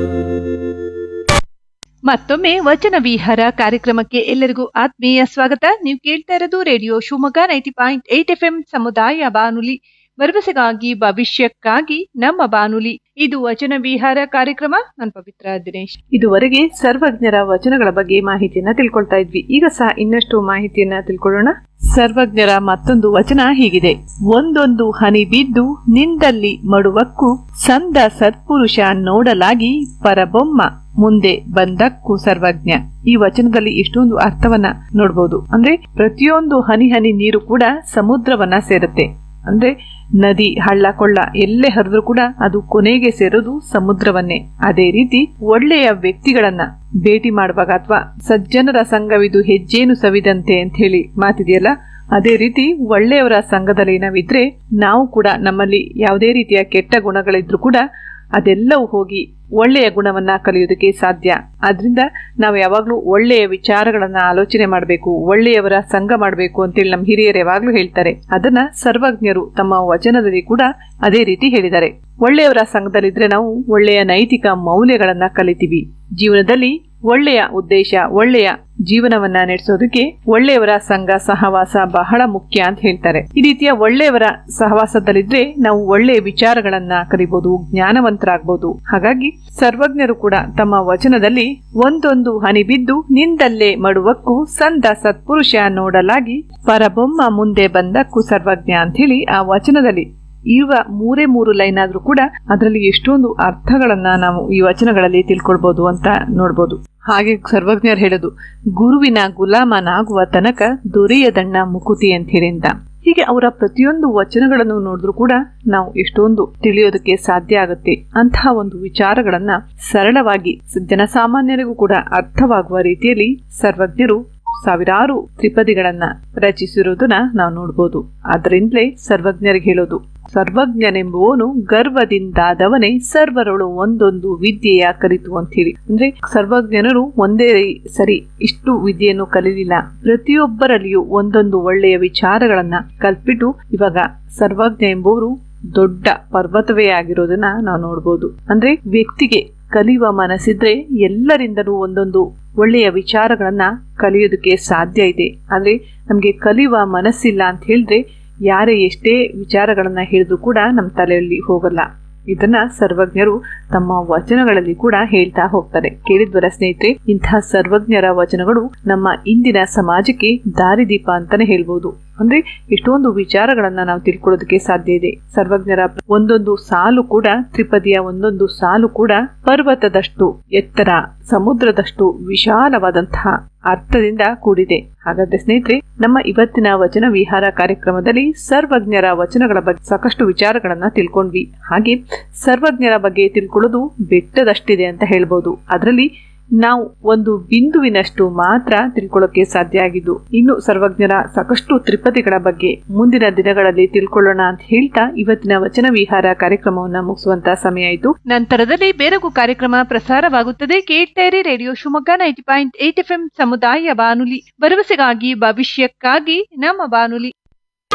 ಮತ್ತೊಮ್ಮೆ ವಚನ ವಿಹಾರ ಕಾರ್ಯಕ್ರಮಕ್ಕೆ ಎಲ್ಲರಿಗೂ ಆತ್ಮೀಯ ಸ್ವಾಗತ ನೀವು ಕೇಳ್ತಾ ಇರೋದು radio Shivamogga ninety point eight F ಸಮುದಾಯ ಬಾನುಲಿ ಭರವಸೆಗಾಗಿ ಭವಿಷ್ಯಕ್ಕಾಗಿ ನಮ್ಮ ಬಾನುಲಿ ಇದು ವಚನ ವಿಹಾರ ಕಾರ್ಯಕ್ರಮ ನಾನು ಪವಿತ್ರ ದಿನೇಶ್ ಇದುವರೆಗೆ ಸರ್ವಜ್ಞರ ವಚನಗಳ ಬಗ್ಗೆ ಮಾಹಿತಿಯನ್ನ ತಿಳ್ಕೊಳ್ತಾ ಇದ್ವಿ ಈಗ ಸಹ ಇನ್ನಷ್ಟು ಮಾಹಿತಿಯನ್ನ ತಿಳ್ಕೊಳ್ಳೋಣ ಸರ್ವಜ್ಞರ ಮತ್ತೊಂದು ವಚನ ಹೀಗಿದೆ ಒಂದೊಂದು ಹನಿ ಬಿದ್ದು ನಿಂದಲ್ಲಿ ಮಡುವಕ್ಕೂ ಸಂದ ಸತ್ಪುರುಷ ನೋಡಲಾಗಿ ಪರಬೊಮ್ಮ ಮುಂದೆ ಬಂದಕ್ಕೂ ಸರ್ವಜ್ಞ ಈ ವಚನದಲ್ಲಿ ಇಷ್ಟೊಂದು ಅರ್ಥವನ್ನ ನೋಡ್ಬೋದು ಅಂದ್ರೆ ಪ್ರತಿಯೊಂದು ಹನಿ ಹನಿ ನೀರು ಕೂಡ ಸಮುದ್ರವನ್ನ ಸೇರುತ್ತೆ ಅಂದ್ರೆ ನದಿ ಹಳ್ಳ ಕೊಳ್ಳ ಎಲ್ಲೇ ಹರಿದ್ರು ಕೂಡ ಅದು ಕೊನೆಗೆ ಸೇರೋದು ಸಮುದ್ರವನ್ನೇ ಅದೇ ರೀತಿ ಒಳ್ಳೆಯ ವ್ಯಕ್ತಿಗಳನ್ನ ಭೇಟಿ ಮಾಡುವಾಗ ಅಥವಾ ಸಜ್ಜನರ ಸಂಘವಿದು ಹೆಜ್ಜೇನು ಸವಿದಂತೆ ಅಂತ ಹೇಳಿ ಮಾತಿದೆಯಲ್ಲ ಅದೇ ರೀತಿ ಒಳ್ಳೆಯವರ ಸಂಘದಲ್ಲಿ ನಾವಿದ್ರೆ ನಾವು ಕೂಡ ನಮ್ಮಲ್ಲಿ ಯಾವುದೇ ರೀತಿಯ ಕೆಟ್ಟ ಗುಣಗಳಿದ್ರು ಕೂಡ ಅದೆಲ್ಲವೂ ಹೋಗಿ ಒಳ್ಳೆಯ ಗುಣವನ್ನ ಕಲಿಯೋದಕ್ಕೆ ಸಾಧ್ಯ ಆದ್ರಿಂದ ನಾವು ಯಾವಾಗ್ಲೂ ಒಳ್ಳೆಯ ವಿಚಾರಗಳನ್ನ ಆಲೋಚನೆ ಮಾಡಬೇಕು ಒಳ್ಳೆಯವರ ಸಂಘ ಮಾಡಬೇಕು ಅಂತೇಳಿ ನಮ್ಮ ಹಿರಿಯರು ಯಾವಾಗ್ಲೂ ಹೇಳ್ತಾರೆ ಅದನ್ನ ಸರ್ವಜ್ಞರು ತಮ್ಮ ವಚನದಲ್ಲಿ ಕೂಡ ಅದೇ ರೀತಿ ಹೇಳಿದ್ದಾರೆ ಒಳ್ಳೆಯವರ ಸಂಘದಲ್ಲಿದ್ರೆ ನಾವು ಒಳ್ಳೆಯ ನೈತಿಕ ಮೌಲ್ಯಗಳನ್ನ ಕಲಿತೀವಿ ಜೀವನದಲ್ಲಿ ಒಳ್ಳೆಯ ಉದ್ದೇಶ ಒಳ್ಳೆಯ ಜೀವನವನ್ನ ನಡೆಸೋದಕ್ಕೆ ಒಳ್ಳೆಯವರ ಸಂಘ ಸಹವಾಸ ಬಹಳ ಮುಖ್ಯ ಅಂತ ಹೇಳ್ತಾರೆ ಈ ರೀತಿಯ ಒಳ್ಳೆಯವರ ಸಹವಾಸದಲ್ಲಿದ್ರೆ ನಾವು ಒಳ್ಳೆಯ ವಿಚಾರಗಳನ್ನ ಕಲಿಬಹುದು ಜ್ಞಾನವಂತರಾಗಬಹುದು ಹಾಗಾಗಿ ಸರ್ವಜ್ಞರು ಕೂಡ ತಮ್ಮ ವಚನದಲ್ಲಿ ಒಂದೊಂದು ಹನಿ ಬಿದ್ದು ನಿಂದಲ್ಲೇ ಮಡುವಕ್ಕೂ ಸಂದ ಸತ್ಪುರುಷ ನೋಡಲಾಗಿ ಪರಬೊಮ್ಮ ಮುಂದೆ ಬಂದಕ್ಕೂ ಸರ್ವಜ್ಞ ಅಂತ ಹೇಳಿ ಆ ವಚನದಲ್ಲಿ ಇರುವ ಮೂರೇ ಮೂರು ಲೈನ್ ಆದ್ರೂ ಕೂಡ ಅದರಲ್ಲಿ ಎಷ್ಟೊಂದು ಅರ್ಥಗಳನ್ನ ನಾವು ಈ ವಚನಗಳಲ್ಲಿ ತಿಳ್ಕೊಳ್ಬಹುದು ಅಂತ ನೋಡ್ಬೋದು ಹಾಗೆ ಸರ್ವಜ್ಞರು ಹೇಳೋದು ಗುರುವಿನ ಗುಲಾಮನಾಗುವ ತನಕ ದೊರೆಯದಣ್ಣ ಮುಕುತಿ ಅಂತ ಹೇಳಿ ಅಂತ ಹೀಗೆ ಅವರ ಪ್ರತಿಯೊಂದು ವಚನಗಳನ್ನು ನೋಡಿದ್ರು ಕೂಡ ನಾವು ಎಷ್ಟೊಂದು ತಿಳಿಯೋದಕ್ಕೆ ಸಾಧ್ಯ ಆಗುತ್ತೆ ಅಂತಹ ಒಂದು ವಿಚಾರಗಳನ್ನ ಸರಳವಾಗಿ ಜನಸಾಮಾನ್ಯರಿಗೂ ಕೂಡ ಅರ್ಥವಾಗುವ ರೀತಿಯಲ್ಲಿ ಸರ್ವಜ್ಞರು ಸಾವಿರಾರು ತ್ರಿಪದಿಗಳನ್ನ ರಚಿಸಿರುವುದನ್ನ ನಾವು ನೋಡ್ಬೋದು ಅದರಿಂದಲೇ ಸರ್ವಜ್ಞರಿಗೆ ಹೇಳೋದು ಸರ್ವಜ್ಞನೆಂಬುವನು ಗರ್ವದಿಂದಾದವನೇ ಸರ್ವರಳು ಒಂದೊಂದು ವಿದ್ಯೆಯ ಕಲಿತು ಅಂತ ಹೇಳಿ ಅಂದ್ರೆ ಸರ್ವಜ್ಞನರು ಒಂದೇ ಸರಿ ಇಷ್ಟು ವಿದ್ಯೆಯನ್ನು ಕಲಿಲಿಲ್ಲ ಪ್ರತಿಯೊಬ್ಬರಲ್ಲಿಯೂ ಒಂದೊಂದು ಒಳ್ಳೆಯ ವಿಚಾರಗಳನ್ನ ಕಲ್ಪಿಟ್ಟು ಇವಾಗ ಸರ್ವಜ್ಞ ಎಂಬುವರು ದೊಡ್ಡ ಪರ್ವತವೇ ಆಗಿರೋದನ್ನ ನಾವು ನೋಡ್ಬೋದು ಅಂದ್ರೆ ವ್ಯಕ್ತಿಗೆ ಕಲಿಯುವ ಮನಸ್ಸಿದ್ರೆ ಎಲ್ಲರಿಂದಲೂ ಒಂದೊಂದು ಒಳ್ಳೆಯ ವಿಚಾರಗಳನ್ನ ಕಲಿಯೋದಕ್ಕೆ ಸಾಧ್ಯ ಇದೆ ಆದ್ರೆ ನಮ್ಗೆ ಕಲಿಯುವ ಮನಸ್ಸಿಲ್ಲ ಅಂತ ಹೇಳಿದ್ರೆ ಯಾರೇ ಎಷ್ಟೇ ವಿಚಾರಗಳನ್ನ ಹೇಳಿದ್ರು ಕೂಡ ನಮ್ಮ ತಲೆಯಲ್ಲಿ ಹೋಗಲ್ಲ ಇದನ್ನ ಸರ್ವಜ್ಞರು ತಮ್ಮ ವಚನಗಳಲ್ಲಿ ಕೂಡ ಹೇಳ್ತಾ ಹೋಗ್ತಾರೆ ಕೇಳಿದ್ವರ ಸ್ನೇಹಿತರೆ ಇಂತಹ ಸರ್ವಜ್ಞರ ವಚನಗಳು ನಮ್ಮ ಇಂದಿನ ಸಮಾಜಕ್ಕೆ ದಾರಿದೀಪ ಅಂತಾನೆ ಹೇಳ್ಬೋದು ಅಂದ್ರೆ ಎಷ್ಟೊಂದು ವಿಚಾರಗಳನ್ನ ನಾವು ತಿಳ್ಕೊಳ್ಳೋದಕ್ಕೆ ಸಾಧ್ಯ ಇದೆ ಸರ್ವಜ್ಞರ ಒಂದೊಂದು ಸಾಲು ಕೂಡ ತ್ರಿಪದಿಯ ಒಂದೊಂದು ಸಾಲು ಕೂಡ ಪರ್ವತದಷ್ಟು ಎತ್ತರ ಸಮುದ್ರದಷ್ಟು ವಿಶಾಲವಾದಂತಹ ಅರ್ಥದಿಂದ ಕೂಡಿದೆ ಹಾಗಾದ್ರೆ ಸ್ನೇಹಿತರೆ ನಮ್ಮ ಇವತ್ತಿನ ವಚನ ವಿಹಾರ ಕಾರ್ಯಕ್ರಮದಲ್ಲಿ ಸರ್ವಜ್ಞರ ವಚನಗಳ ಬಗ್ಗೆ ಸಾಕಷ್ಟು ವಿಚಾರಗಳನ್ನ ತಿಳ್ಕೊಂಡ್ವಿ ಹಾಗೆ ಸರ್ವಜ್ಞರ ಬಗ್ಗೆ ತಿಳ್ಕೊಳ್ಳೋದು ಬೆಟ್ಟದಷ್ಟಿದೆ ಅಂತ ಹೇಳ್ಬೋದು ಅದರಲ್ಲಿ ನಾವು ಒಂದು ಬಿಂದುವಿನಷ್ಟು ಮಾತ್ರ ತಿಳ್ಕೊಳ್ಳೋಕೆ ಸಾಧ್ಯ ಆಗಿದ್ದು ಇನ್ನು ಸರ್ವಜ್ಞರ ಸಾಕಷ್ಟು ತ್ರಿಪದಿಗಳ ಬಗ್ಗೆ ಮುಂದಿನ ದಿನಗಳಲ್ಲಿ ತಿಳ್ಕೊಳ್ಳೋಣ ಅಂತ ಹೇಳ್ತಾ ಇವತ್ತಿನ ವಚನ ವಿಹಾರ ಕಾರ್ಯಕ್ರಮವನ್ನ ಮುಗಿಸುವಂತ ಸಮಯ ಆಯಿತು ನಂತರದಲ್ಲಿ ಬೇರೊಂದು ಕಾರ್ಯಕ್ರಮ ಪ್ರಸಾರವಾಗುತ್ತದೆ ಕೇಳ್ತಾ ಇರಿ radio Shivamogga ninety point eight F ಸಮುದಾಯ ಬಾನುಲಿ ಭರವಸೆಗಾಗಿ ಭವಿಷ್ಯಕ್ಕಾಗಿ ನಮ್ಮ ಬಾನುಲಿ